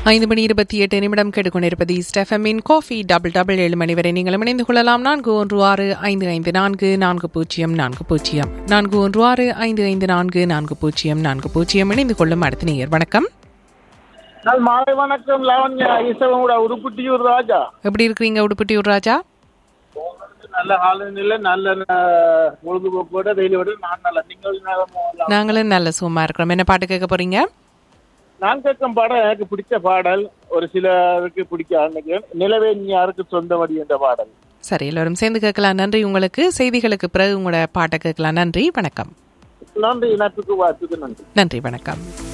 ஐந்து மணி இருபத்தி எட்டு நிமிடம் கேட்டுக்கொண்டிருப்பது ஸ்டெஃபமின் காஃபி டபுள் டபுள் ஏழு மணி வரை நீங்கள் இணைந்து கொள்ளலாம் நான்கு ஒன்று ஆறு ஐந்து ஐந்து நான்கு நான்கு பூஜ்ஜியம் நான்கு பூஜ்ஜியம் நான்கு ஒன்று ஆறு ஐந்து ஐந்து நான்கு நான்கு பூஜ்ஜியம் நான்கு பூஜ்ஜியம் இணைந்து கொள்ளும் அடுத்த நேயர் வணக்கம் நாள் மாலை வணக்கம் லாவண்யா ஈசவனோட உருப்புட்டியூர் ராஜா எப்படி இருக்கிறீங்க உடுப்பட்டியூர் ராஜா நல்ல காலநிலை நல்ல அஹ், பொழுதுபோக்கோட வெயிலோட நான் நல்ல நீங்கள் நலமா? நாங்களும் நல்ல சும்மா இருக்கிறோம் என்ன பாட்டு கேட்க போறீங்க நான் கேட்கும் பாடல் எனக்கு பிடிச்ச பாடல் ஒரு சிலருக்கு பிடிக்க நினைக்கிறேன் நிலவே நீ யாருக்கு சொந்தமடி என்ற பாடல் சரி எல்லாரும் சேர்ந்து கேட்கலாம் நன்றி உங்களுக்கு செய்திகளுக்கு பிறகு உங்களோட பாட்டை கேட்கலாம் நன்றி வணக்கம் நன்றி இணைப்புக்கு வாய்ப்புக்கு நன்றி நன்றி வணக்கம்